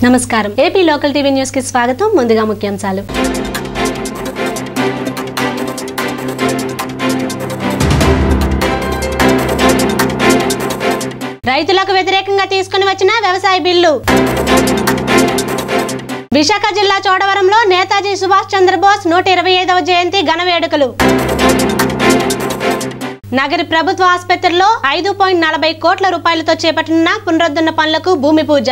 నమస్కారం AP local TV news కి స్వాగతం ముందుగా ముఖ్యాంశాలు రైతులకు వ్యతిరేకంగా తీసుకుని వచ్చిన వ్యవసాయ బిల్లు విశాఖ జిల్లా చోడవరంలో నేతాజీ సుభాష్ చంద్రబోస్ నూట ఇరవై ఐదవ జయంతి ఘన వేడుకలు నగరి ప్రభుత్వ ఆసుపత్రిలో ఐదు పాయింట్ నలభై కోట్ల రూపాయలతో చేపట్టిన పునరుద్ధరణ పనులకు భూమి పూజ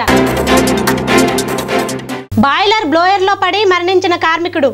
బాయిలర్ బ్లోయర్లో పడి మరణించిన కార్మికుడు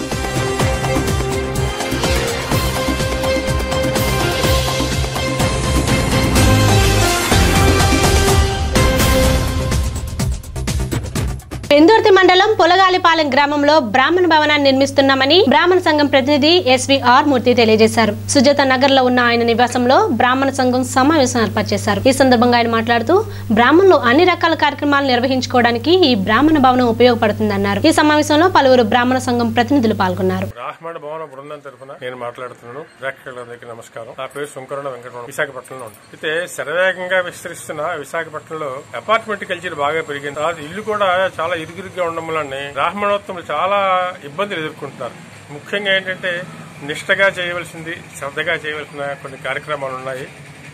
పెందుర్తి మండలం పొలగాలిపాలెం గ్రామంలో బ్రాహ్మణ భవనాన్ని నిర్మిస్తున్నామని బ్రాహ్మణ సంఘం ప్రతినిధి ఎస్వీఆర్ మూర్తి తెలియజేశారు సుజాత నగర్ లో ఉన్న ఆయన నివాసంలో బ్రాహ్మణ సంఘం సమావేశం ఏర్పాటు చేశారు ఈ సందర్భంగా ఆయన మాట్లాడుతూ బ్రాహ్మణులు అన్ని రకాల కార్యక్రమాలు నిర్వహించుకోవడానికి ఈ బ్రాహ్మణ భవనం ఉపయోగపడుతుందన్నారు ఈ సమావేశంలో పలువురు బ్రాహ్మణ సంఘం ప్రతినిధులు పాల్గొన్నారు బ్రాహ్మణ భవన బృందం తరఫున నేను మాట్లాడుతున్నాను ప్రేక్షకులందరికీ నమస్కారం నా పేరు శంకరణ వెంకటరమణ విశాఖపట్నంలో ఉంటాను అయితే శరవేగంగా విస్తరిస్తున్న విశాఖపట్నంలో అపార్ట్మెంట్ కల్చర్ బాగా పెరిగింది తర్వాత ఇల్లు కూడా చాలా ఇరుగిరుగ్గా ఉండడం వల్ల బ్రాహ్మణోత్తములు చాలా ఇబ్బందులు ఎదుర్కొంటున్నారు ముఖ్యంగా ఏంటంటే నిష్టగా చేయవలసింది శ్రద్ధగా చేయవలసిన కొన్ని కార్యక్రమాలు ఉన్నాయి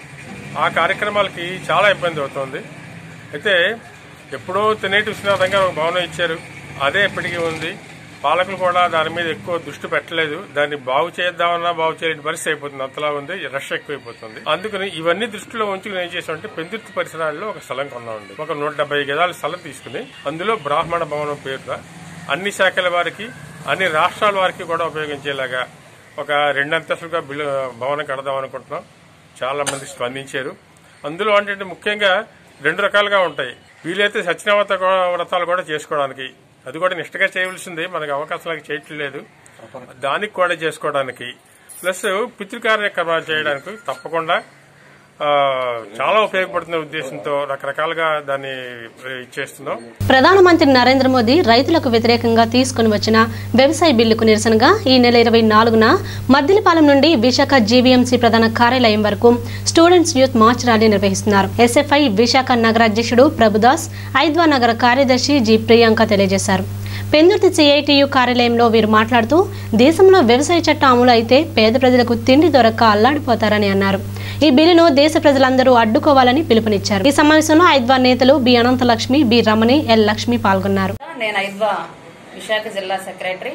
ఆ కార్యక్రమాలకి చాలా ఇబ్బంది అవుతోంది అయితే ఎప్పుడో తినేటి విశ్వనాథంగా ఒక భవనం ఇచ్చారు అదే ఎప్పటికీ ఉంది పాలకులు కూడా దాని మీద ఎక్కువ దృష్టి పెట్టలేదు దాన్ని బాగు చేద్దామన్నా బాగు చేయలేని పరిస్థితి అయిపోతుంది అంతలా ఉంది రష్ ఎక్కువైపోతుంది అందుకని ఇవన్నీ దృష్టిలో ఉంచుకుని ఏం చేసామంటే పెందుర్తి పరిసరాల్లో ఒక స్థలం కొన్నామండి ఒక నూట డెబ్బై గదాల స్థలం తీసుకుని అందులో బ్రాహ్మణ భవనం పేరున అన్ని శాఖల వారికి అన్ని రాష్ట్రాల వారికి కూడా ఉపయోగించేలాగా ఒక రెండంతస్తులుగా బిల్లు భవనం కడదాం అనుకుంటున్నాం చాలా మంది స్పందించారు అందులో అంటే ముఖ్యంగా రెండు రకాలుగా ఉంటాయి వీలైతే సత్యనావత వ్రతాలు కూడా చేసుకోవడానికి అది కూడా నిష్టగా చేయవలసింది మనకు అవకాశాలకు చేయట్లేదు దానికి కూడా చేసుకోవడానికి ప్లస్ పితృ కార్యక్రమాలు చేయడానికి తప్పకుండా ఆ, చాలా ఉపయోగపడుతున్న ఉద్దేశంతో రకరకాలుగా దాన్ని ఇచ్చేస్తున్నాం ప్రధానమంత్రి నరేంద్ర మోదీ రైతులకు వ్యతిరేకంగా తీసుకుని వచ్చిన వ్యవసాయ బిల్లుకు నిరసనగా ఈ నెల ఇరవై నాలుగున మద్దిలపాలెం నుండి విశాఖ జీవీఎంసీ ప్రధాన కార్యాలయం వరకు స్టూడెంట్స్ యూత్ మార్చ్ ర్యాలీ నిర్వహిస్తున్నారు ఎస్ఎఫ్ఐ విశాఖ నగర అధ్యక్షుడు ప్రభుదాస్ ఐద్వా నగర కార్యదర్శి జి ప్రియాంక తెలియజేశారు పెందుర్తి సిఐటియు కార్యాలయంలో వీరు మాట్లాడుతూ దేశంలో వ్యవసాయ చట్టం అమలు అయితే పేద ప్రజలకు తిండి దొరక్క అల్లాడిపోతారని అన్నారు ఈ బిల్లును దేశ ప్రజలందరూ అడ్డుకోవాలని పిలుపునిచ్చారు ఈ సమావేశంలో ఐద్వా నేతలు B Ananthalakshmi B Ramani L Lakshmi పాల్గొన్నారు నేను ఐద్వా విశాఖ జిల్లా సెక్రటరీ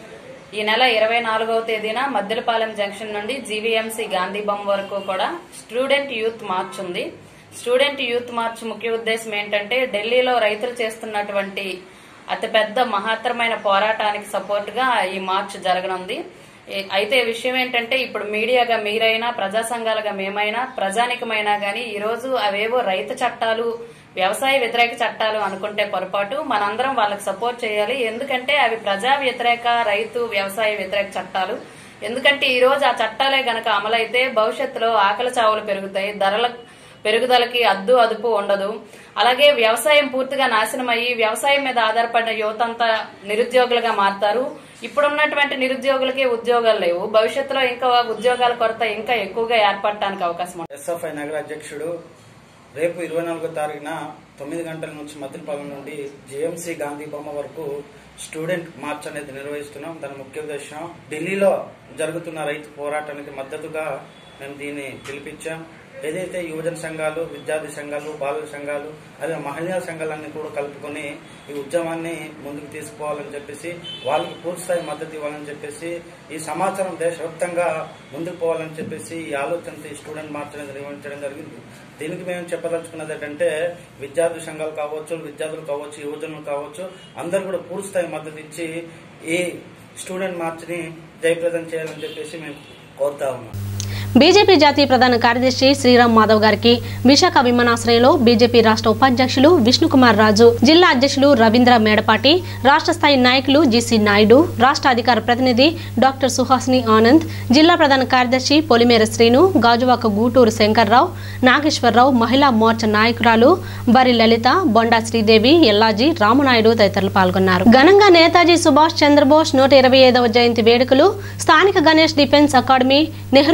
ఈ నెల ఇరవై నాలుగవ తేదీన మద్దిలపాలెం జంక్షన్ నుండి జీవీఎంసీ గాంధీ బొమ్మ వరకు కూడా స్టూడెంట్ యూత్ మార్చ్ ఉంది స్టూడెంట్ యూత్ మార్చ్ ముఖ్య ఉద్దేశం ఏంటంటే ఢిల్లీలో రైతులు చేస్తున్నటువంటి అతిపెద్ద మహత్తరమైన పోరాటానికి సపోర్ట్ గా ఈ మార్చ్ జరగనుంది ఏ- అయితే విషయం ఏంటంటే ఇప్పుడు మీడియాగా మీరైనా ప్రజా సంఘాలుగా మేమైనా ప్రజానికమైనా గానీ ఈ రోజు అవేవో రైతు చట్టాలు వ్యవసాయ వ్యతిరేక చట్టాలు అనుకుంటే పొరపాటు మనందరం వాళ్ళకి సపోర్ట్ చేయాలి ఎందుకంటే అవి ప్రజా వ్యతిరేక రైతు వ్యవసాయ వ్యతిరేక చట్టాలు ఎందుకంటే ఈ రోజు ఆ చట్టాలే గనక అమలైతే భవిష్యత్తులో ఆకలి చావులు పెరుగుతాయి ధరల పెరుగుదలకి అద్దు అదుపు ఉండదు అలాగే వ్యవసాయం పూర్తిగా నాశనం అయ్యి వ్యవసాయం మీద ఆధారపడిన యువత అంతా నిరుద్యోగులుగా మారుతారు ఇప్పుడున్నటువంటి నిరుద్యోగులకి ఉద్యోగాలు లేవు భవిష్యత్తులో ఇంకా ఉద్యోగాల కొరత ఇంకా ఎక్కువగా ఏర్పడటానికి అవకాశం ఉంది ఎస్ఎఫ్ఐ నగర అధ్యక్షుడు రేపు ఇరవై నాలుగో తారీఖున తొమ్మిది గంటల నుంచి మద్దిలపాలెం నుండి జేఎంసీ గాంధీ బొమ్మ వరకు స్టూడెంట్ మార్చ్ అనేది నిర్వహిస్తున్నాం దాని ముఖ్య ఉద్దేశం ఢిల్లీలో జరుగుతున్న రైతు పోరాటానికి మద్దతుగా మేము దీన్ని పిలిపించాం ఏదైతే యువజన సంఘాలు విద్యార్థి సంఘాలు బాలల సంఘాలు అదే మహిళా సంఘాలన్నీ కూడా కలుపుకొని ఈ ఉద్యమాన్ని ముందుకు తీసుకుపోవాలని చెప్పేసి వాళ్ళకి పూర్తిస్థాయి మద్దతు ఇవ్వాలని చెప్పేసి ఈ సమాచారం దేశవ్యాప్తంగా ముందుకు పోవాలని చెప్పేసి ఈ ఆలోచనతో ఈ స్టూడెంట్ మార్చ్ అనేది నిర్వహించడం జరిగింది దీనికి మేము చెప్పదలుచుకున్నది ఏంటంటే విద్యార్థి సంఘాలు కావచ్చు విద్యార్థులు కావచ్చు యువజనులు కావచ్చు అందరూ కూడా పూర్తిస్థాయి మద్దతు ఇచ్చి ఈ స్టూడెంట్ మార్చ్ని జయప్రదం చేయాలని చెప్పేసి మేము కోరుతా ఉన్నాం బీజేపీ జాతీయ ప్రధాన కార్యదర్శి శ్రీరామ్ మాధవ్ గారికి విశాఖ విమానాశ్రయంలో బీజేపీ రాష్ట్ర ఉపాధ్యక్షులు విష్ణుకుమార్ రాజు జిల్లా అధ్యక్షులు రవీంద్ర మేడపాటి రాష్ట్ర స్థాయి నాయకులు జీసీ నాయుడు రాష్ట్ర అధికార ప్రతినిధి డాక్టర్ సుహాసిని ఆనంద్ జిల్లా ప్రధాన కార్యదర్శి పొలిమేర శ్రీను గాజువాక గూటూరు శంకర్రావు నాగేశ్వరరావు మహిళా మోర్చా నాయకురాలు బరి లలిత బొండా శ్రీదేవి ఎల్లాజీ రామనాయుడు తదితరులు పాల్గొన్నారు ఘనంగా నేతాజీ సుభాష్ చంద్రబోస్ నూట ఇరవై ఐదవ జయంతి వేడుకలు స్థానిక గణేష్ డిఫెన్స్ అకాడమీ నెహ్రూ యువ కేంద్రం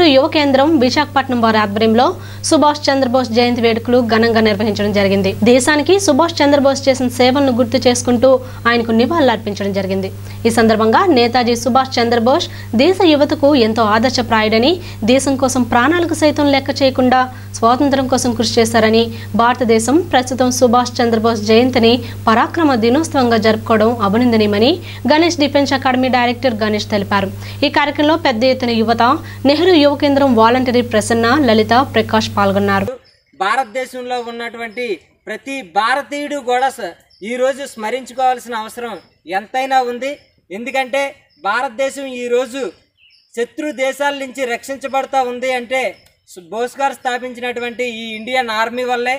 కేంద్రం విశాఖపట్నం వారి ఆధ్వర్యంలో సుభాష్ చంద్రబోస్ జయంతి వేడుకలు ఘనంగా నిర్వహించడం జరిగింది దేశానికి సుభాష్ చంద్రబోస్ చేసిన సేవలను గుర్తు చేసుకుంటూ ఆయనకు నివాళులర్పించడం జరిగింది ఈ సందర్భంగా నేతాజీ సుభాష్ చంద్రబోస్ దేశ యువతకు ఎంతో ఆదర్శప్రాయుడని దేశం కోసం ప్రాణాలకు సైతం లెక్క చేయకుండా స్వాతంత్రం కోసం కృషి చేశారని భారతదేశం ప్రస్తుతం సుభాష్ చంద్రబోస్ జయంతిని పరాక్రమ దినోత్సవంగా జరుపుకోవడం అభినందనీయమని Ganesh defence academy director Ganesh తెలిపారు ఈ కార్యక్రమంలో పెద్ద ఎత్తున యువత నెహ్రూ యువ కేంద్రం వాలంటరీ ప్రసన్న లలిత ప్రకాష్ పాల్గొన్నారు భారతదేశంలో ఉన్నటువంటి ప్రతి భారతీయుడు కూడా స- ఈరోజు స్మరించుకోవాల్సిన అవసరం ఎంతైనా ఉంది ఎందుకంటే భారతదేశం ఈరోజు శత్రు దేశాల నుంచి రక్షించబడతా ఉంది అంటే సు- బోస్ గారు స్థాపించినటువంటి ఈ ఇండియన్ ఆర్మీ వల్లే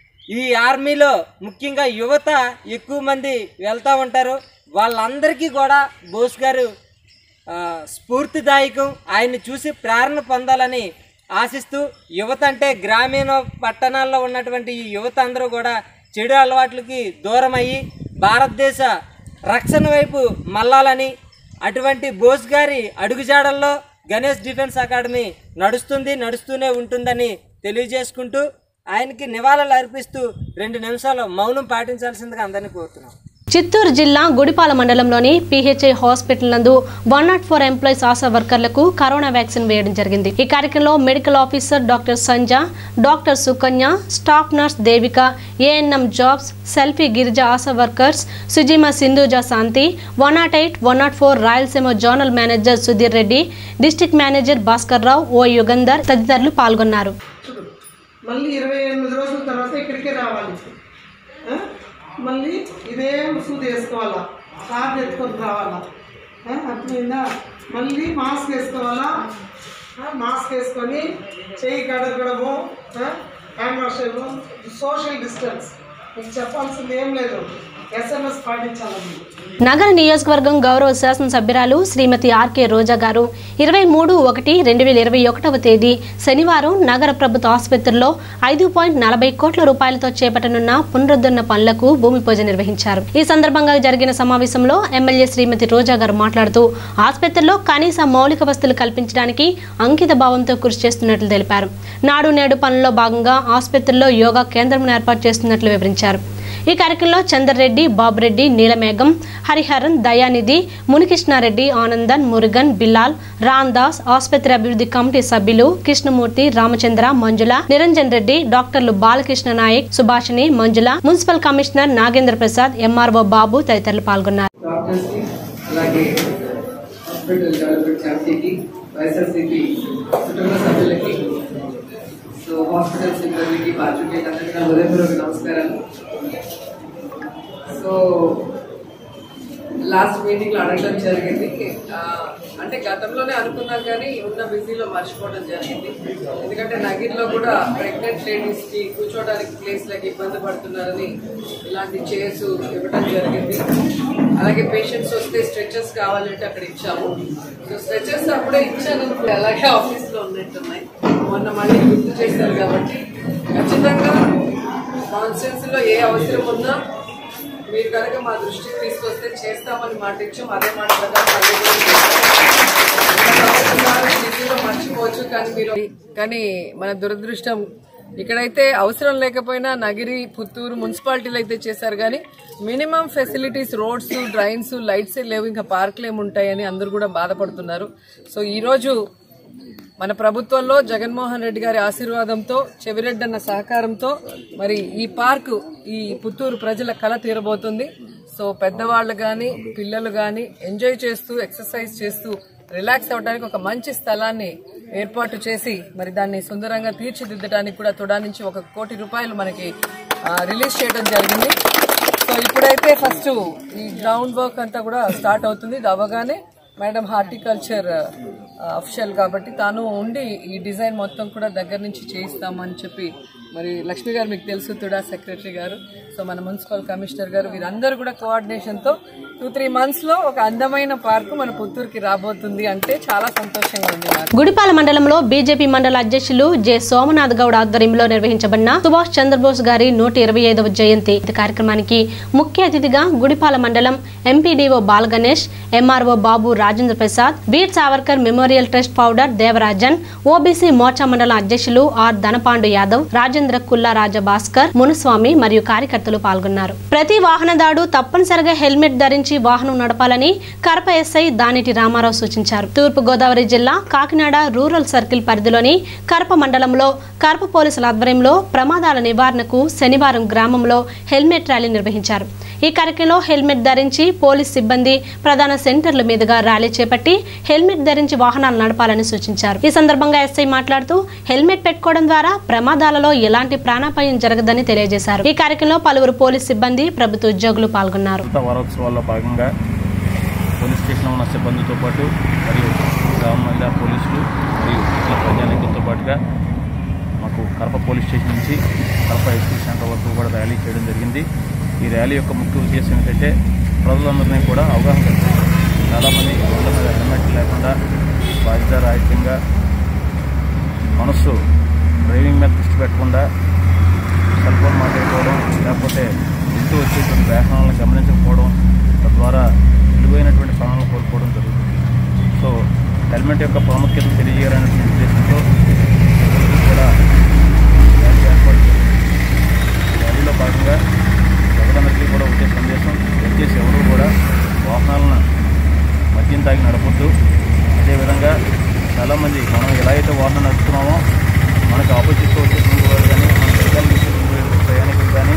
ఈ ఆర్మీలో ముఖ్యంగా యువత ఎక్కువ మంది వెళ్తూ ఉంటారు వాళ్ళందరికీ కూడా బోస్ గారు ఆ, స్ఫూర్తిదాయకం ఆయన్ని చూసి ప్రేరణ పొందాలని ఆశిస్తూ యువత అంటే గ్రామీణ పట్టణాల్లో ఉన్నటువంటి ఈ యువత అందరూ కూడా చెడు అలవాట్లకి దూరం అయ్యి భారతదేశ రక్షణ వైపు మళ్ళాలని అటువంటి బోస్ గారి అడుగుజాడల్లో గణేష్ డిఫెన్స్ అకాడమీ నడుస్తుంది నడుస్తూనే ఉంటుందని తెలియజేసుకుంటూ ఆయనకి నివాళులు అర్పిస్తూ రెండు నిమిషాలు మౌనం పాటించాల్సిందిగా అందరినీ కోరుతున్నాం చిత్తూరు జిల్లా గుడిపాల మండలంలోని పీహెచ్ఐ హాస్పిటల్ నందు one nought four employees ASHA వర్కర్లకు కరోనా వ్యాక్సిన్ వేయడం జరిగింది ఈ కార్యక్రమంలో medical officer doctor Sanja doctor Sukanya staff nurse Devika ANM జాబ్స్ సెల్ఫీ Girija ASHA workers Sujima Sindhuja Shanthi one nought eight one nought four Rayalaseema zonal manager Sudheer Reddy district manager Bhaskar Rao O Yugandhar తదితరులు పాల్గొన్నారు మళ్ళీ ఇరవై ఎనిమిది రోజుల తర్వాత ఇక్కడికే రావాలి ఆ? మళ్ళీ ఇదే సూది వేసుకోవాలా కార్డు ఎత్తుకొని రావాలా ఆ? అర్థమైందా మళ్ళీ మాస్క్ వేసుకోవాలా ఆ? మాస్క్ వేసుకొని చెయ్యి కడగడము ఆ? హ్యాండ్ వాష్ చేయడం సోషల్ డిస్టెన్స్ మీకు చెప్పాల్సింది ఏం లేదు ఎస్ఎంఎస్ పాటించాలి నగర నియోజకవర్గం గౌరవ శాసనసభ్యురాలు శ్రీమతి ఆర్కే రోజా గారు ఇరవై మూడు ఒకటి రెండు వేల ఇరవై ఒకటవ తేదీ శనివారం నగర ప్రభుత్వ ఆసుపత్రిలో ఐదు పాయింట్ నలభై కోట్ల రూపాయలతో చేపట్టనున్న పునరుద్ధరణ పనులకు భూమి పూజ నిర్వహించారు ఈ సందర్భంగా జరిగిన సమావేశంలో ఎమ్మెల్యే శ్రీమతి రోజా గారు మాట్లాడుతూ ఆసుపత్రిలో కనీస మౌలిక వసతులు కల్పించడానికి అంకిత భావంతో కృషి చేస్తున్నట్లు తెలిపారు నాడు నేడు పనుల్లో భాగంగా ఆసుపత్రిలో యోగా కేంద్రం ఏర్పాటు చేస్తున్నట్లు వివరించారు ఈ కార్యక్రమంలో చంద్రరెడ్డి బాబురెడ్డి నీలమేఘం హరిహరన్ దయానిధి మునికృష్ణారెడ్డి ఆనందన్ మురుగన్ బిల్లాల్ రాందాస్ ఆసుపత్రి అభివృద్ధి కమిటీ సభ్యులు కృష్ణమూర్తి రామచంద్ర మంజుల నిరంజన్ రెడ్డి డాక్టర్లు Balakrishna Naik Subhashini Manjula municipal commissioner Nagendra Prasad MRO Babu తదితరులు పాల్గొన్నారు డాక్టర్స్కి అలాగే హాస్పిటల్ డెవలప్మెంట్ కమిటీకి వైఎస్ఆర్సీపీ కుటుంబ సభ్యులకి సో హాస్పిటల్ సిబ్బందికి పాత్రికేయులకు అందరికీ నా హృదయపూర్వక నమస్కారాలు సో లాస్ట్ మీటింగ్లో అడగడం జరిగింది ఆ, అంటే గతంలోనే అనుకున్నాం కానీ ఉన్న బిజీలో మర్చిపోవడం జరిగింది ఎందుకంటే నగిరిలో కూడా ప్రెగ్నెంట్ లేడీస్కి కూర్చోవడానికి ప్లేస్లకి ఇబ్బంది పడుతున్నారని ఇలాంటి చైర్స్ ఇవ్వడం జరిగింది అలాగే పేషెంట్స్ వస్తే స్ట్రెచెస్ కావాలంటే అక్కడ ఇచ్చాము సో స్ట్రెచెస్ అప్పుడే ఇచ్చాను అనుకో అలాగే ఆఫీస్లో ఉన్నట్టున్నాయి మొన్న మళ్ళీ గుర్తు చేశారు కాబట్టి ఖచ్చితంగా కాన్స్టిట్యున్సీలో ఏ అవసరం ఉన్నా మీరు కనుక మా దృష్టికి తీసుకొస్తే చేస్తామని మాట ఇచ్చాం అదే మాట ప్రకారం అదే కూడా చేస్తాం. బిజీలో మర్చిపోవచ్చు కానీ మీరు కానీ మన దురదృష్టం ఇక్కడైతే అవసరం లేకపోయినా నగిరి పుత్తూరు మున్సిపాలిటీలు అయితే చేశారు కానీ minimum facilities roads drains lights లేవు ఇంకా పార్కులు ఏముంటాయని అందరూ కూడా బాధపడుతున్నారు సో ఈరోజు మన ప్రభుత్వంలో జగన్మోహన్ రెడ్డి గారి ఆశీర్వాదంతో చెవిరెడ్డన్న సహకారంతో మరి ఈ పార్కు ఈ పుత్తూరు ప్రజల కళ తీరబోతుంది సో పెద్దవాళ్ళు కానీ పిల్లలు కానీ ఎంజాయ్ చేస్తూ ఎక్సర్సైజ్ చేస్తూ రిలాక్స్ అవ్వడానికి ఒక మంచి స్థలాన్ని ఏర్పాటు చేసి మరి దాన్ని సుందరంగా తీర్చిదిద్దడానికి కూడా తుడా నుంచి ఒక కోటి రూపాయలు మనకి ఆ, రిలీజ్ చేయడం జరిగింది సో ఇప్పుడైతే ఫస్ట్ ఈ గ్రౌండ్ వర్క్ అంతా కూడా స్టార్ట్ అవుతుంది ఇది అవ్వగానే మేడం హార్టికల్చర్ అఫిషియల్ కాబట్టి తాను ఉండి ఈ డిజైన్ మొత్తం కూడా దగ్గర నుంచి చేయిస్తామని చెప్పి మరి లక్ష్మి గారు మీకు తెలుసు తుడా సెక్రటరీ గారు సో మన మున్సిపల్ కమిషనర్ గారు వీరందరూ కూడా కోఆర్డినేషన్తో టూ త్రీ మంత్స్లో ఒక అందమైన పార్కు మన పుత్తూరుకి రాబోతుంది అంటే చాలా సంతోషంగా ఉంది నాకు గుడిపాల మండలంలో బీజేపీ మండల అధ్యక్షులు జె సోమనాథ్ గౌడ్ ఆధ్వర్యంలో నిర్వహించబడిన సుభాష్ చంద్రబోస్ గారి నూట ఇరవై ఐదవ జయంతి ఈ కార్యక్రమానికి ముఖ్య అతిథిగా గుడిపాల మండలం MPDO Balaganesh MRO Babu Rajendra Prasad Veer Savarkar memorial trust founder Devarajan OBC Morcha మండల అధ్యక్షులు ఆర్ ధనపాండు యాదవ్ రాజేంద్ర కుల్లా రాజ భాస్కర్ మునుస్వామి మరియు కార్యకర్తలు పాల్గొన్నారు ప్రతి వాహనదారుడు తప్పనిసరిగా హెల్మెట్ ధరించి వాహనం నడపాలని కరప ఎస్ఐ దానిటి రామారావు సూచించారు తూర్పు గోదావరి జిల్లా కాకినాడ రూరల్ సర్కిల్ పరిధిలోని కరప మండలంలో కరప పోలీసుల ఆధ్వర్యంలో ప్రమాదాల నివారణకు శనివారం గ్రామంలో హెల్మెట్ ర్యాలీ నిర్వహించారు ఈ కార్యక్రమంలో హెల్మెట్ ధరించి పోలీస్ సిబ్బంది ప్రధాన సెంటర్ల మీదుగా ర్యాలీ చేపట్టి హెల్మెట్ ధరించి వాహనాలు నడపాలని సూచించారు ఈ సందర్భంగా ఎస్ఐ మాట్లాడుతూ హెల్మెట్ పెట్టుకోవడం ద్వారా ప్రమాదాలలో ఎలాంటి ప్రాణాపాయం జరగదని తెలియజేశారు ఈ కార్యక్రమంలో పలువురు పోలీస్ సిబ్బంది ప్రభుత్వ ఉద్యోగులు పాల్గొన్నారు స్వతంత్ర వారోత్సవాల్లో భాగంగా పోలీస్ స్టేషన్లో ఉన్న సిబ్బందితో పాటు మరియు గ్రామ మహిళా పోలీసులు మరియు ఇతర ప్రజానికులతో పాటుగా మాకు కడప పోలీస్ స్టేషన్ నుంచి కడప ఎస్పీ సెంటర్ వరకు కూడా ర్యాలీ చేయడం జరిగింది ఈ ర్యాలీ యొక్క ముఖ్య ఉద్దేశం ఏంటంటే ప్రజలందరినీ కూడా అవగాహన కల్పించడం చాలామంది రోడ్ల మీద హెల్మెట్ లేకుండా బాధ్యతారాహిత్యంగా మనస్సు డ్రైవింగ్ మీద దృష్టి పెట్టకుండా సెల్ ఫోన్ మాట్లాడుకోవడం లేకపోతే ఇంటూ వచ్చేటువంటి వాహనాలను గమనించకపోవడం తద్వారా విలువైనటువంటి ప్రాణాలను కోల్పోవడం జరుగుతుంది సో హెల్మెట్ యొక్క ప్రాముఖ్యత తెలియజేయాలనేటువంటి ఉద్దేశంతో ప్రజలకు కూడా ర్యాలీ ఏర్పాటు చేశారు. ఈ ర్యాలీలో భాగంగా ప్రజలందరికీ కూడా ఒకే సందేశం దయచేసి ఎవరు కూడా వాహనాలను మద్యం తాగి నడపొద్దు అదేవిధంగా చాలామంది మనం ఎలా అయితే వాహనం నడుపుతున్నామో మనకు ఆపోజిట్లో వచ్చేటువంటి వాళ్ళు కానీ మన వెనకాల వచ్చేటువంటి ప్రయాణికులు కానీ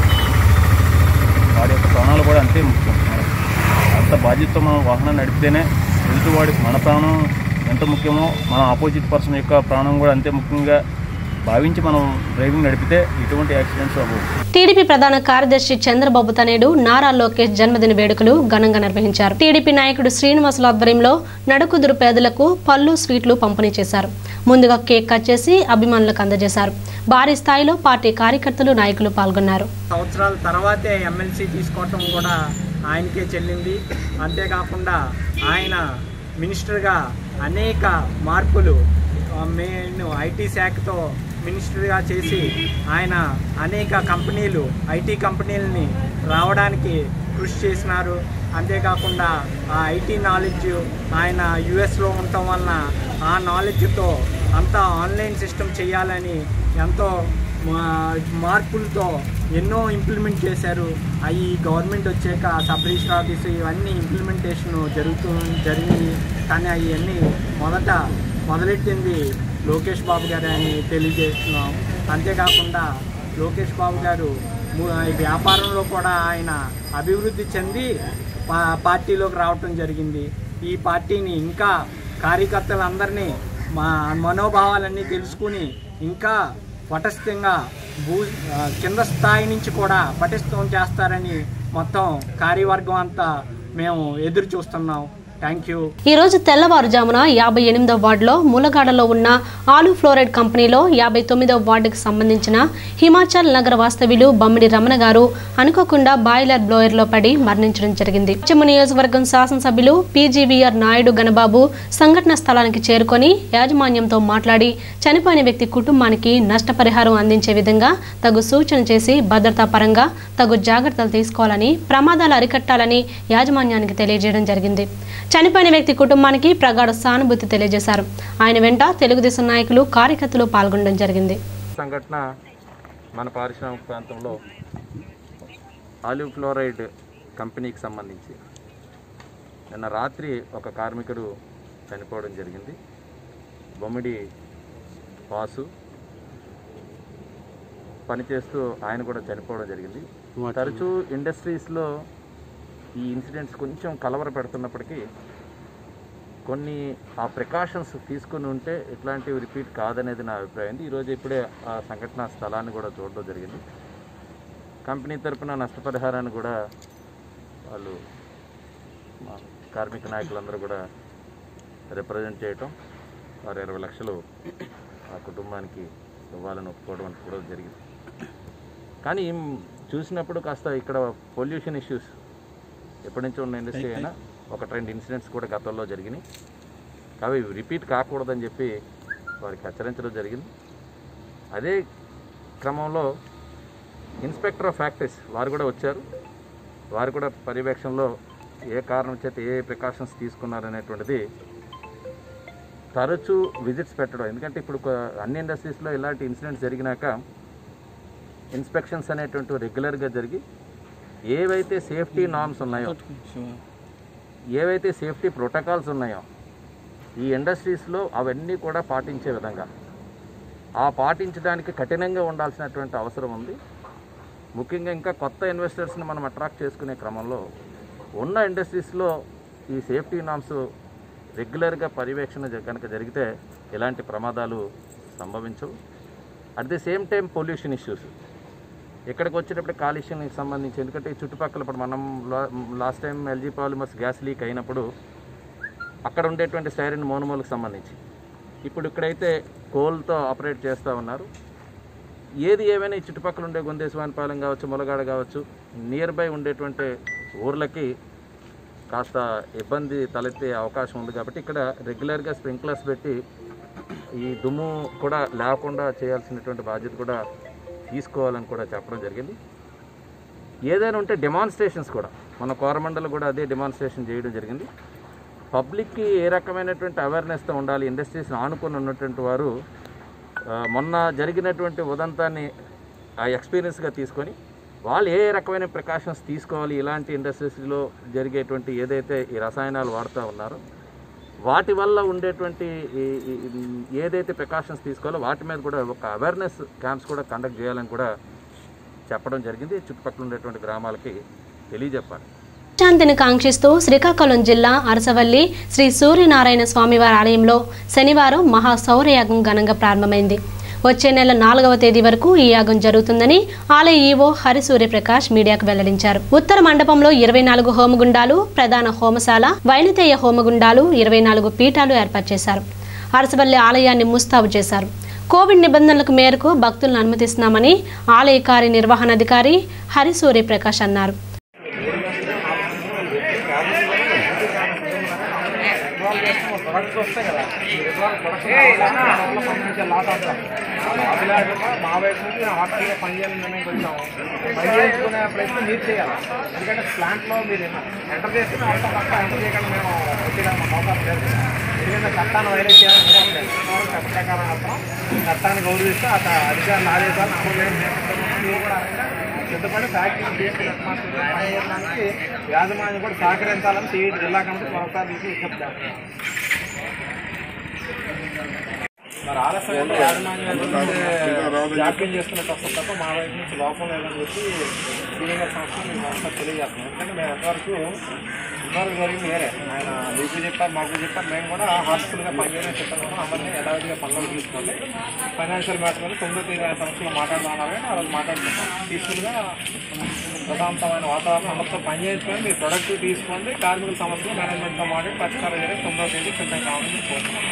వాడి యొక్క ప్రాణాలు కూడా అంతే ముఖ్యం మనకి అంత బాధ్యతతో మనం వాహనం నడిపితేనే ఎదుటివాడి మన ప్రాణం ఎంత ముఖ్యమో మన ఆపోజిట్ పర్సన్ యొక్క ప్రాణం కూడా అంతే ముఖ్యంగా భావించి మనం డ్రైవింగ్ నడిపితే ఎటువంటి యాక్సిడెంట్స్ అవ్వవు టీడీపీ ప్రధాన కార్యదర్శి చంద్రబాబు తనేడు నారా లోకేష్ జన్మదిన వేడుకలు ఘనంగా నిర్వహించారు టీడీపీ నాయకుడు శ్రీనివాసుల ఆధ్వర్యంలో నడుకుదురు పేదలకు పళ్ళు స్వీట్లు పంపిణీ చేశారు ముందుగా కేక్ కట్ చేసి అభిమానులకు అందజేశారు భారీ స్థాయిలో పార్టీ కార్యకర్తలు నాయకులు పాల్గొన్నారు సంవత్సరాల తర్వాతే ఎమ్మెల్సీ తీసుకోవటం కూడా ఆయనకే చెల్లింది అంతేకాకుండా ఆయన మినిస్టర్గా అనేక మార్పులు ఆ, మెయిన్ ఐటీ శాఖతో మినిస్టర్గా చేసి ఆయన అనేక కంపెనీలు ఐటీ కంపెనీలని రావడానికి కృషి చేసినారు అంతేకాకుండా ఆ ఐటీ నాలెడ్జ్ ఆయన యుఎస్లో ఉండటం వలన ఆ నాలెడ్జ్తో అంతా ఆన్లైన్ సిస్టమ్ చేయాలని ఎంతో మా- మార్పులతో ఎన్నో ఇంప్లిమెంట్ చేశారు అవి గవర్నమెంట్ వచ్చాక సబ్ రిజిస్టర్ ఆఫీసు ఇవన్నీ ఇంప్లిమెంటేషన్ జరుగుతూ జరిగింది కానీ అవన్నీ మొదట మొదలెట్టింది లోకేష్ బాబు గారు అని తెలియజేస్తున్నాం అంతేకాకుండా లోకేష్ బాబు గారు ము- ఈ వ్యాపారంలో కూడా ఆయన అభివృద్ధి చెంది పా- పార్టీలోకి రావటం జరిగింది ఈ పార్టీని ఇంకా కార్యకర్తలందరినీ మా మనోభావాలన్నీ తెలుసుకుని ఇంకా పటిష్టంగా భూ ఆ, కింద స్థాయి నుంచి కూడా పటిష్టం చేస్తారని మొత్తం కార్యవర్గం అంతా మేము ఎదురు చూస్తున్నాం థ్యాంక్ యూ ఈ రోజు తెల్లవారుజామున యాభై ఎనిమిదవ వార్డులో ములగాడలో ఉన్న ఆలు ఫ్లోరైడ్ కంపెనీలో యాభై తొమ్మిదవ వార్డుకు సంబంధించిన హిమాచల్ నగర వాస్తవ్యులు బమ్మిడి రమణ గారు అనుకోకుండా బాయిలర్ బ్లోయర్లో పడి మరణించడం జరిగింది పశ్చిమ నియోజకవర్గం శాసనసభ్యులు పీజీవీఆర్ నాయుడు గణబాబు సంఘటన స్థలానికి చేరుకొని యాజమాన్యంతో మాట్లాడి చనిపోయిన వ్యక్తి కుటుంబానికి నష్టపరిహారం అందించే విధంగా తగు సూచన చేసి భద్రతా పరంగా తగు జాగ్రత్తలు తీసుకోవాలని ప్రమాదాలు అరికట్టాలని యాజమాన్యానికి తెలియజేయడం జరిగింది చనిపోయిన వ్యక్తి కుటుంబానికి ప్రగాఢ సానుభూతి తెలియజేశారు ఆయన వెంట తెలుగుదేశం నాయకులు కార్యకర్తలు పాల్గొనడం జరిగింది సంఘటన మన పారిశ్రామిక ప్రాంతంలో ఆలివ్ ఫ్లోరైడ్ కంపెనీకి సంబంధించి నిన్న రాత్రి ఒక కార్మికుడు చనిపోవడం జరిగింది బొమ్మిడి వాసు పనిచేస్తూ ఆయన కూడా చనిపోవడం జరిగింది తరచూ ఇండస్ట్రీస్లో ఈ ఇన్సిడెంట్స్ కొంచెం కలవర పెడుతున్నప్పటికీ కొన్ని ఆ ప్రికాషన్స్ తీసుకుని ఉంటే ఇట్లాంటివి రిపీట్ కాదనేది నా అభిప్రాయం ఈరోజు ఇప్పుడే ఆ సంఘటన స్థలాన్ని కూడా చూడడం జరిగింది కంపెనీ తరపున నష్టపరిహారాన్ని కూడా వాళ్ళు మా కార్మిక నాయకులందరూ కూడా రిప్రజెంట్ చేయటం వారు ఇరవై లక్షలు ఆ కుటుంబానికి ఇవ్వాలని ఒప్పుకోవడం కూడా జరిగింది కానీ చూసినప్పుడు కాస్త ఇక్కడ పొల్యూషన్ ఇష్యూస్ ఎప్పటి నుంచో ఉన్న ఇండస్ట్రీ అయినా ఒక రెండు ఇన్సిడెంట్స్ కూడా గతంలో జరిగినాయి అవి రిపీట్ కాకూడదని చెప్పి వారికి హెచ్చరించడం జరిగింది అదే క్రమంలో ఇన్స్పెక్టర్ ఆఫ్ ఫ్యాక్టరీస్ వారు కూడా వచ్చారు వారు కూడా పర్యవేక్షణలో ఏ కారణం చేత ఏ ప్రికాషన్స్ తీసుకున్నారనేటువంటిది తరచూ విజిట్స్ పెట్టడం ఎందుకంటే ఇప్పుడు కొ- అన్ని ఇండస్ట్రీస్లో ఇలాంటి ఇన్సిడెంట్స్ జరిగినాక ఇన్స్పెక్షన్స్ అనేటువంటి రెగ్యులర్గా జరిగి ఏవైతే సేఫ్టీ నార్మ్స్ ఉన్నాయో ఏవైతే సేఫ్టీ ప్రోటోకాల్స్ ఉన్నాయో ఈ ఇండస్ట్రీస్లో అవన్నీ కూడా పాటించే విధంగా ఆ పాటించడానికి కఠినంగా ఉండాల్సినటువంటి అవసరం ఉంది ముఖ్యంగా ఇంకా కొత్త ఇన్వెస్టర్స్ని మనం అట్రాక్ట్ చేసుకునే క్రమంలో ఉన్న ఇండస్ట్రీస్లో ఈ సేఫ్టీ నామ్స్ రెగ్యులర్గా పర్యవేక్షణ జ- కనుక జరిగితే ఎలాంటి ప్రమాదాలు సంభవించవు at the same time pollution issues ఇక్కడికి వచ్చేటప్పుడు కాలుష్యానికి సంబంధించి ఎందుకంటే ఈ చుట్టుపక్కల ఇప్పుడు మనం last time LG polymers gas leak అయినప్పుడు అక్కడ ఉండేటువంటి స్టైరిన్ మోనోమోల్కి సంబంధించి ఇప్పుడు ఇక్కడైతే కోల్తో ఆపరేట్ చేస్తూ ఉన్నారు ఏది ఏమైనా ఈ చుట్టుపక్కల ఉండే గుందేశ్వానిపాలెం కావచ్చు ములగాడ కావచ్చు నియర్ బై ఉండేటువంటి ఊర్లకి కాస్త ఇబ్బంది తలెత్తే అవకాశం ఉంది కాబట్టి ఇక్కడ రెగ్యులర్గా స్ప్రింక్లర్స్ పెట్టి ఈ దుమ్ము కూడా లేకుండా చేయాల్సినటువంటి బాధ్యత కూడా తీసుకోవాలని కూడా చెప్పడం జరిగింది ఏదైనా ఉంటే డెమాన్స్ట్రేషన్స్ కూడా మన కోరమండలు కూడా అదే డెమాన్స్ట్రేషన్ చేయడం జరిగింది పబ్లిక్కి ఏ రకమైనటువంటి అవేర్నెస్తో ఉండాలి ఇండస్ట్రీస్ని ఆనుకొని ఉన్నటువంటి వారు ఆ, మొన్న జరిగినటువంటి ఉదంతాన్ని ఆ ఎక్స్పీరియన్స్గా తీసుకొని వాళ్ళు ఏ రకమైన ప్రికాషన్స్ తీసుకోవాలి ఇలాంటి ఇండస్ట్రీస్లో జరిగేటువంటి ఏదైతే ఈ రసాయనాలు వాడుతూ ఉన్నారో వాటి వల్ల ఉండేటువంటి ఈ- ఈ- ఈ- ఏదైతే ప్రికాషన్స్ తీసుకోవాలో వాటి మీద కూడా ఒక అవేర్నెస్ క్యాంప్స్ కూడా కండక్ట్ చేయాలని కూడా చెప్పడం జరిగింది చుట్టుపక్కల ఉండేటువంటి గ్రామాలకి తెలియజెప్పాలి శాంతిని కాంక్షిస్తూ శ్రీకాకుళం జిల్లా అరసవల్లి శ్రీ సూర్యనారాయణ స్వామివారి ఆలయంలో శనివారం మహా సౌరయాగం ఘనంగా ప్రారంభమైంది వచ్చే నెల నాలుగవ తేదీ వరకు ఈ యాగం జరుగుతుందని ఆలయ ఈవో హరి సూర్యప్రకాష్ మీడియాకు వెల్లడించారు ఉత్తర మండపంలో ఇరవై నాలుగు హోమగుండాలు ప్రధాన హోమశాల వైనతేయ హోమగుండాలు ఇరవై నాలుగు పీఠాలు ఏర్పాటు చేశారు అరసవల్లి ఆలయాన్ని ముస్తాబు చేశారు కోవిడ్ నిబంధనలకు మేరకు భక్తులను అనుమతిస్తున్నామని ఆలయ కార్యనిర్వహణాధికారి హరి సూర్యప్రకాష్ అన్నారు ప్రొడక్ట్స్ వస్తాయి కదా ఈ రిజాల్ట్ ప్రొడక్ట్స్ పంపించే లాట్ అవుతాం మా వైపు నుంచి హాస్టల్లో పనిచేయాలని నిర్ణయం వచ్చాము పని చేసుకునే ప్రయత్నం మీరు చేయాలి ఎందుకంటే ప్లాంట్లో మీరు ఎంటర్ చేస్తే అంత పక్క ఎంటర్ చేయకుండా మేము వచ్చేయడానికి మాకు అవకాశం లేదు ఎందుకంటే చట్టాన్ని వైలేట్ చేయాలని అవకాశం లేదు చట్ట ప్రకారం మాత్రం చట్టాన్ని గౌరవిస్తూ ఆ అధికారుల ఆదేశాలను అమలు చేయడం నేర్చుకుంటున్నాం మీరు కూడా అలాగే సిద్ధపడి ఫ్యాక్టరీ బేస్డ్ రెస్పాన్సిబిలిటీ పనిచేయడానికి యాజమాన్యం కూడా సహకరించాలని సిఐటి జిల్లా కమిటీ మరోసారి మీకు విజ్ఞప్తి చేస్తున్నాం. మరి ఆలస్యంలో యాజమాన్యం జాప్యం చేస్తున్నట్టు వస్తుంది తప్ప మా వైపు నుంచి లోపం లేదని చెప్పి సీనియర్ సంస్థ మేము ఒకసారి తెలియజేస్తున్నాం ఎందుకంటే మేము ఎంతవరకు ఇంతవరకు జరిగింది వేరే ఆయన మీకు చెప్పారు మాకు చెప్పారు మేము కూడా హాస్పిటల్గా పనిచేయడం చెప్పారు కూడా అందరినీ యథావిధిగా పనులు తీసుకోండి ఫైనాన్షియల్ మ్యాటర్ మీద తొమ్మిదో తేదీ ఆ సంస్థలో మాట్లాడుతున్నారు కానీ ఆ రోజు మాట్లాడుతున్నాం పీస్ఫుల్గా ప్రశాంతమైన వాతావరణం అందరితో పనిచేసుకొని మీరు ప్రొడక్ట్ తీసుకోండి కార్మికుల సమస్యలు మేనేజ్మెంట్తో మాట్లాడి పరిష్కారం చేయడానికి తొమ్మిదో తేదీ సిద్ధం కావాలని కోరుతున్నాం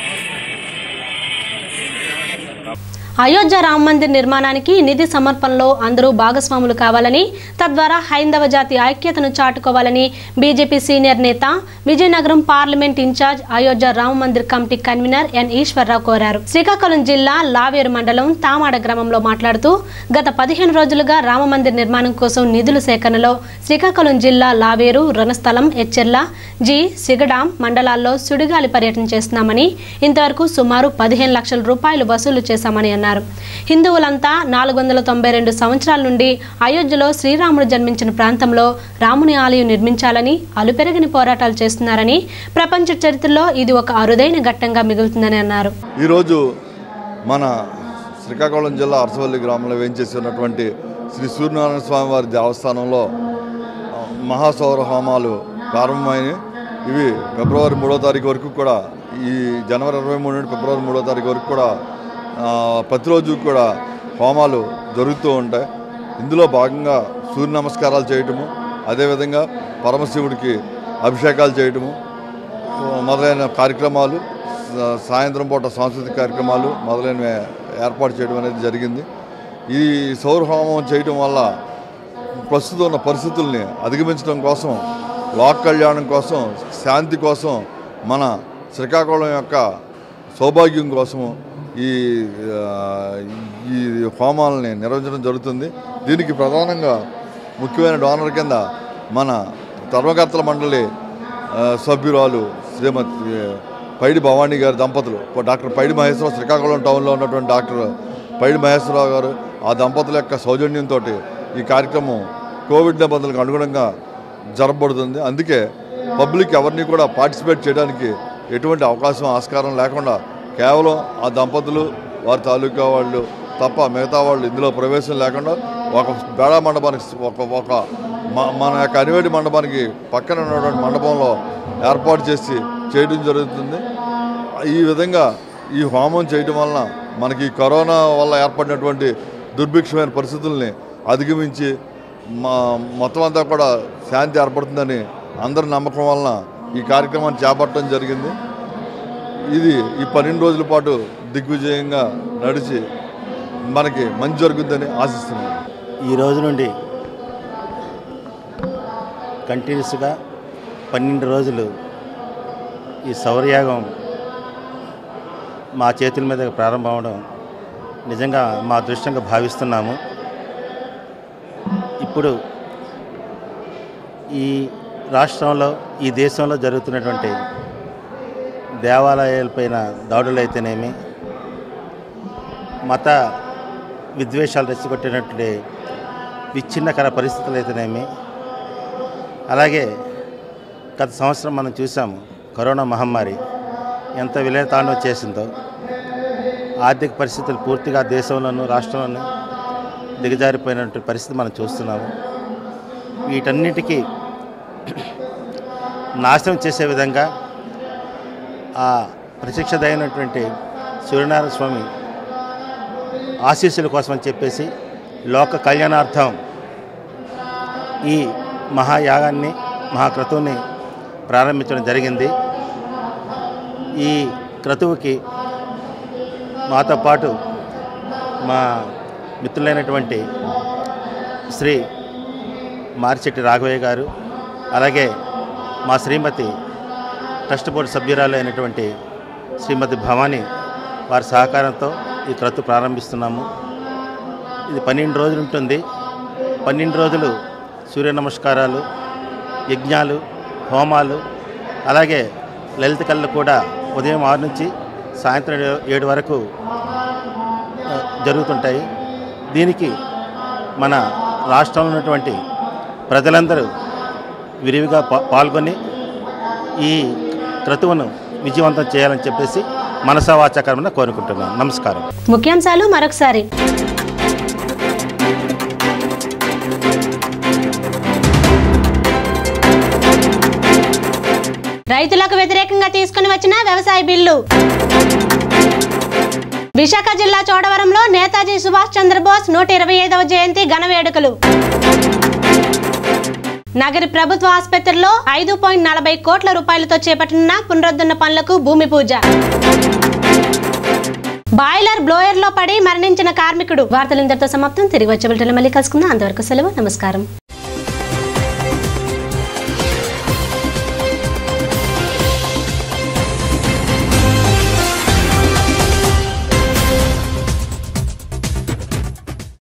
అయోధ్య రామ మందిర్ నిర్మాణానికి నిధి సమర్పణలో అందరూ భాగస్వాములు కావాలని తద్వారా హైందవ జాతి ఐక్యతను చాటుకోవాలని బీజేపీ సీనియర్ నేత Vizianagaram parliament in-charge Ayodhya Rama Mandir committee convener N Eswararao కోరారు శ్రీకాకుళం జిల్లా లావేరు మండలం తామాడ గ్రామంలో మాట్లాడుతూ గత పదిహేను రోజులుగా రామ మందిర్ నిర్మాణం కోసం నిధుల సేకరణలో శ్రీకాకుళం జిల్లా లావేరు రణస్థలం ఎచ్చెర్ల జి సిగడాం మండలాల్లో సుడిగాలి పర్యటన చేస్తున్నామని ఇంతవరకు సుమారు పదిహేను లక్షల రూపాయలు వసూలు చేశామని అన్నారు హిందువులంతా నాలుగు వందల తొంభై రెండు సంవత్సరాల నుండి అయోధ్యలో శ్రీరాముడు జన్మించిన ప్రాంతంలో రాముని ఆలయం నిర్మించాలని అలుపెరగని పోరాటాలు చేస్తున్నారని ప్రపంచ చరిత్రలో ఇది ఒక అరుదైన ఘట్టంగా మిగులుతుందని అన్నారు ఈరోజు మన శ్రీకాకుళం జిల్లా అరసవల్లి గ్రామంలో వేయించేసి ఉన్నటువంటి శ్రీ సూర్యనారాయణ స్వామి వారి దేవస్థానంలో ఆ, మహాసౌర హోమాలు ప్రారంభమైనవి ఇవి ఫిబ్రవరి మూడో తారీఖు వరకు కూడా ఈ జనవరి ఇరవై మూడు నుండి ఫిబ్రవరి మూడో తారీఖు వరకు కూడా ఆ, ప్రతిరోజు కూడా హోమాలు జరుగుతూ ఉంటాయి ఇందులో భాగంగా సూర్య నమస్కారాలు చేయటము అదేవిధంగా పరమశివుడికి అభిషేకాలు చేయటము మొదలైన కార్యక్రమాలు సా- సాయంత్రం పూట సాంస్కృతిక కార్యక్రమాలు మొదలైనవి ఏర్పాటు చేయడం అనేది జరిగింది ఈ సౌర హోమం చేయడం వల్ల ప్రస్తుతం ఉన్న పరిస్థితుల్ని అధిగమించడం కోసం లోక్ కళ్యాణం కోసం శాంతి కోసం మన శ్రీకాకుళం యొక్క సౌభాగ్యం కోసం ఈ ఆ, ఈ హోమాలని నిర్వహించడం జరుగుతుంది దీనికి ప్రధానంగా ముఖ్యమైన డోనర్ కింద మన ధర్మకర్తల మండలి ఆ, సభ్యురాలు శ్రీమతి పైడి భవానీ గారి దంపతులు డాక్టర్ పైడి మహేశ్వరరావు శ్రీకాకుళం టౌన్లో ఉన్నటువంటి డాక్టర్ పైడి మహేశ్వరరావు గారు ఆ దంపతుల యొక్క సౌజన్యంతో ఈ కార్యక్రమం కోవిడ్ నిబంధనలకు అనుగుణంగా జరపబడుతుంది అందుకే పబ్లిక్ ఎవరిని కూడా పార్టిసిపేట్ చేయడానికి ఎటువంటి అవకాశం ఆస్కారం లేకుండా కేవలం ఆ దంపతులు వారి తాలూకా వాళ్ళు తప్ప మిగతా వాళ్ళు ఇందులో ప్రవేశం లేకుండా ఒక బేడా మండపానికి ఒక ఒక మ- మన యొక్క అనివేటి మండపానికి పక్కన ఉన్నటువంటి మండపంలో ఏర్పాటు చేసి చేయడం జరుగుతుంది ఈ విధంగా ఈ హోమం చేయడం వలన మనకి ఈ కరోనా వల్ల ఏర్పడినటువంటి దుర్భిక్షమైన పరిస్థితుల్ని అధిగమించి మా మొత్తం అంతా కూడా శాంతి ఏర్పడుతుందని అందరి నమ్మకం వలన ఈ కార్యక్రమాన్ని చేపట్టడం జరిగింది ఇది ఈ పన్నెండు రోజుల పాటు దిగ్విజయంగా నడిచి మనకి మంచి జరుగుద్దని ఆశిస్తున్నాను ఈ రోజు నుండి కంటిన్యూస్గా పన్నెండు రోజులు ఈ సౌరయాగం మా చేతుల మీద ప్రారంభం అవడం నిజంగా మా అదృష్టంగా భావిస్తున్నాము ఇప్పుడు ఈ రాష్ట్రంలో ఈ దేశంలో జరుగుతున్నటువంటి దేవాలయాలపైన దాడులు అయితేనేమి మత విద్వేషాలు రెచ్చగొట్టినటువంటి విచ్ఛిన్నకర పరిస్థితులు అయితేనేమి అలాగే గత సంవత్సరం మనం చూసాము కరోనా మహమ్మారి ఎంత విలయతాండం చేసిందో ఆర్థిక పరిస్థితులు పూర్తిగా దేశంలోనూ రాష్ట్రంలోనూ దిగజారిపోయినటువంటి పరిస్థితి మనం చూస్తున్నాము వీటన్నిటికీ నాశనం చేసే విధంగా ఆ ప్రత్యక్షదైనటువంటి సూర్యనారాయణ స్వామి ఆశీస్సుల కోసం అని చెప్పేసి లోక కళ్యాణార్థం ఈ మహాయాగాన్ని మహాక్రతువుని ప్రారంభించడం జరిగింది ఈ క్రతువుకి మాతో పాటు మా మిత్రులైనటువంటి శ్రీ మార్చెట్టి రాఘవయ్య గారు అలాగే మా శ్రీమతి ట్రస్ట్ బోర్డు సభ్యురాలు అయినటువంటి శ్రీమతి భవానీ వారి సహకారంతో ఈ క్రతు ప్రారంభిస్తున్నాము ఇది పన్నెండు రోజులు ఉంటుంది పన్నెండు రోజులు సూర్య నమస్కారాలు యజ్ఞాలు హోమాలు అలాగే లలిత కళ్ళు కూడా ఉదయం ఆరు నుంచి సాయంత్రం ఏ- ఏడు వరకు ఆ, జరుగుతుంటాయి దీనికి మన రాష్ట్రంలో ఉన్నటువంటి ప్రజలందరూ విరివిగా పా- పాల్గొని ఈ క్రతువును విజయవంతం చేయాలని చెప్పేసి మనసా వాచాకరమైన కోరుకుంటున్నాను నమస్కారం ముఖ్యాంశాలు మరొకసారి రైతులకు వ్యతిరేకంగా తీసుకుని వచ్చిన వ్యవసాయ బిల్లు విశాఖ జిల్లా చోడవరంలో నేతాజీ సుభాష్ చంద్రబోస్ నూట ఇరవై ఐదవ జయంతి ఘన వేడుకలు నగరి ప్రభుత్వ ఆసుపత్రిలో ఐదు పాయింట్ నలభై కోట్ల రూపాయలతో చేపట్టిన పునరుద్ధరణ పనులకు భూమి పూజ బాయిలర్ బ్లోయర్ లో పడి మరణించిన కార్మికుడు వార్తలు ఇంతటితో సమాప్తం తిరిగి వచ్చే బిల్టలు మళ్ళీ కలుసుకుందాం అంతవరకు సెలవు నమస్కారం